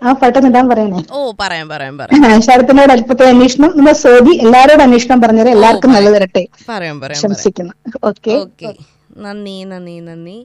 ആ പെട്ടെന്ന് ഇടാൻ പറയണേ ഓ പറയാം പറയാം പറയാം ശരത്തിനോട് അല്പത്തെ അന്വേഷണം നമ്മുടെ സോബി എല്ലാവരോടും അന്വേഷണം പറഞ്ഞത് എല്ലാവർക്കും നല്ല തരട്ടെ പറയാം പറയാം പറയാം ശംസിക്കുന്നു ഓക്കെ ഓക്കെ നന്ദി നന്ദി നന്ദി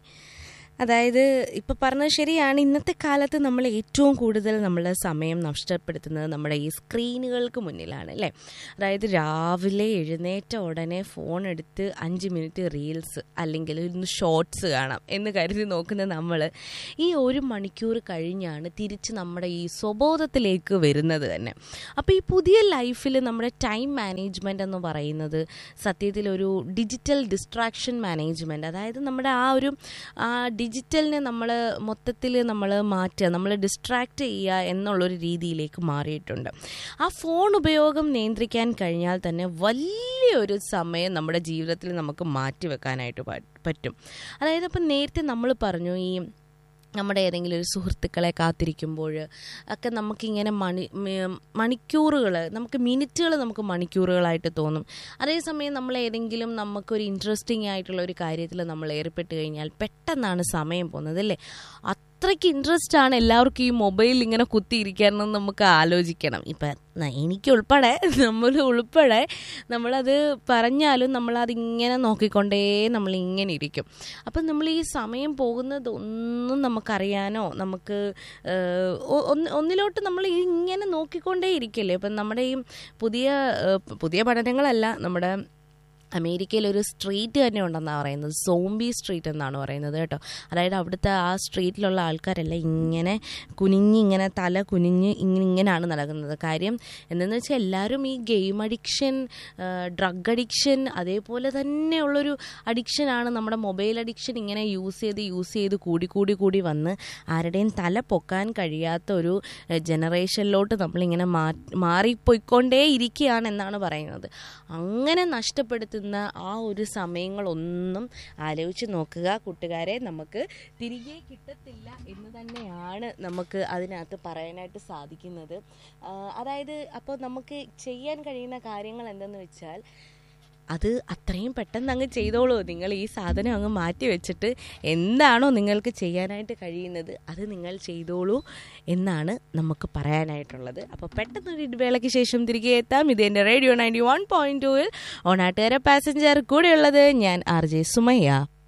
അതായത് ഇപ്പൊ പറഞ്ഞത് ശരിയാണ് ഇന്നത്തെ കാലത്ത് നമ്മൾ ഏറ്റവും കൂടുതൽ നമ്മളെ സമയം നഷ്ടപ്പെടുത്തുന്നത് നമ്മുടെ ഈ സ്ക്രീനുകൾക്ക് മുന്നിലാണ് അല്ലേ അതായത് രാവിലെ എഴുന്നേറ്റ ഉടനെ ഫോൺ എടുത്ത് അഞ്ച് മിനിറ്റ് റീൽസ് അല്ലെങ്കിൽ ഒന്ന് ഷോർട്സ് കാണാം എന്ന് കരുതി നോക്കുന്ന നമ്മൾ ഈ ഒരു മണിക്കൂർ കഴിഞ്ഞാണ് തിരിച്ച് നമ്മുടെ ഈ സ്വബോധത്തിലേക്ക് വരുന്നത് തന്നെ അപ്പോൾ ഈ പുതിയ ലൈഫിൽ നമ്മുടെ ടൈം മാനേജ്മെൻ്റ് എന്ന് പറയുന്നത് സത്യത്തിൽ ഒരു ഡിജിറ്റൽ ഡിസ്ട്രാക്ഷൻ മാനേജ്മെൻറ്റ് അതായത് നമ്മുടെ ആ ഒരു ആ ഡിജിറ്റലിനെ നമ്മൾ മൊത്തത്തിൽ നമ്മൾ മാറ്റുക നമ്മൾ ഡിസ്ട്രാക്റ്റ് ചെയ്യുക എന്നുള്ളൊരു രീതിയിലേക്ക് മാറിയിട്ടുണ്ട് ആ ഫോൺ ഉപയോഗം നിയന്ത്രിക്കാൻ കഴിഞ്ഞാൽ തന്നെ വലിയൊരു സമയം നമ്മുടെ ജീവിതത്തിൽ നമുക്ക് മാറ്റിവെക്കാനായിട്ട് പ- പറ്റും അതായത് ഇപ്പം നേരത്തെ നമ്മൾ പറഞ്ഞു ഈ നമ്മുടെ ഏതെങ്കിലും ഒരു സുഹൃത്തുക്കളെ കാത്തിരിക്കുമ്പോൾ ഒക്കെ നമുക്കിങ്ങനെ മണി മണിക്കൂറുകൾ നമുക്ക് മിനിറ്റുകൾ നമുക്ക് മണിക്കൂറുകളായിട്ട് തോന്നും അതേസമയം നമ്മൾ ഏതെങ്കിലും നമുക്കൊരു ഇൻട്രസ്റ്റിംഗ് ആയിട്ടുള്ള ഒരു കാര്യത്തിൽ നമ്മൾ ഏർപ്പെട്ട് കഴിഞ്ഞാൽ പെട്ടെന്നാണ് സമയം പോകുന്നത് അല്ലേ അത്രയ്ക്ക് ഇൻട്രസ്റ്റ് ആണ് എല്ലാവർക്കും ഈ മൊബൈൽ ഇങ്ങനെ കുത്തിയിരിക്കാനെന്ന് നമുക്ക് ആലോചിക്കണം ഇപ്പം ന- എനിക്ക് ഉൾപ്പെടെ നമ്മൾ ഉൾപ്പെടെ നമ്മളത് പറഞ്ഞാലും നമ്മളതിങ്ങനെ നോക്കിക്കൊണ്ടേ നമ്മളിങ്ങനെ ഇരിക്കും അപ്പം നമ്മൾ ഈ സമയം പോകുന്നത് ഒന്നും നമുക്കറിയാനോ നമുക്ക് ഏഹ്, ഒ- ഒന്ന് ഒന്നിലോട്ട് നമ്മൾ ഇങ്ങനെ നോക്കിക്കൊണ്ടേ ഇരിക്കല്ലേ അപ്പം നമ്മുടെ ഈ പുതിയ ഏഹ്, പുതിയ പഠനങ്ങളല്ല നമ്മുടെ അമേരിക്കയിൽ ഒരു സ്ട്രീറ്റ് തന്നെ ഉണ്ടെന്നാണ് പറയുന്നത് സോംബി സ്ട്രീറ്റ് എന്നാണ് പറയുന്നത് കേട്ടോ അതായത് അവിടുത്തെ ആ സ്ട്രീറ്റിലുള്ള ആൾക്കാരെല്ലാം ഇങ്ങനെ കുനിഞ്ഞ് ഇങ്ങനെ തല കുനിഞ്ഞ് ഇങ്ങനെ ഇങ്ങനെയാണ് നടക്കുന്നത് കാര്യം എന്തെന്ന് വെച്ചാൽ എല്ലാവരും ഈ ഗെയിം അഡിക്ഷൻ ഡ്രഗ് അഡിക്ഷൻ അതേപോലെ തന്നെയുള്ളൊരു അഡിക്ഷനാണ് നമ്മുടെ മൊബൈൽ അഡിക്ഷൻ ഇങ്ങനെ യൂസ് ചെയ്ത് യൂസ് ചെയ്ത് കൂടി കൂടി കൂടി വന്ന് ആരുടെയും തല പൊക്കാൻ കഴിയാത്ത ഒരു ജനറേഷനിലോട്ട് നമ്മളിങ്ങനെ മാ മാറിപ്പോയിക്കൊണ്ടേ ഇരിക്കുകയാണ് എന്നാണ് പറയുന്നത് അങ്ങനെ നഷ്ടപ്പെടുത്തുന്ന ആ ഒരു സമയങ്ങളൊന്നും ആലോചിച്ച് നോക്കുക കൂട്ടുകാരെ നമുക്ക് തിരികെ കിട്ടത്തില്ല എന്ന് തന്നെയാണ് നമുക്ക് അതിനകത്ത് പറയാനായിട്ട് സാധിക്കുന്നത് ആ, അതായത് അപ്പോൾ നമുക്ക് ചെയ്യാൻ കഴിയുന്ന കാര്യങ്ങൾ എന്തെന്ന് വെച്ചാൽ അത് അത്രയും പെട്ടെന്ന് അങ്ങ് ചെയ്തോളൂ നിങ്ങൾ ഈ സാധനം അങ്ങ് മാറ്റി വെച്ചിട്ട് എന്താണോ നിങ്ങൾക്ക് ചെയ്യാനായിട്ട് കഴിയുന്നത് അത് നിങ്ങൾ ചെയ്തോളൂ എന്നാണ് നമുക്ക് പറയാനായിട്ടുള്ളത് അപ്പോൾ പെട്ടെന്നൊരു ഇടവേളയ്ക്ക് ശേഷം തിരികെ എത്താം ഇത് എൻ്റെ റേഡിയോ നയൻറ്റി വൺ പോയിൻറ്റ് ടൂവിൽ ഓണാട്ടുകാര പാസഞ്ചർ കൂടെയുള്ളത് ഞാൻ ആർ ജെ സുമയ്യ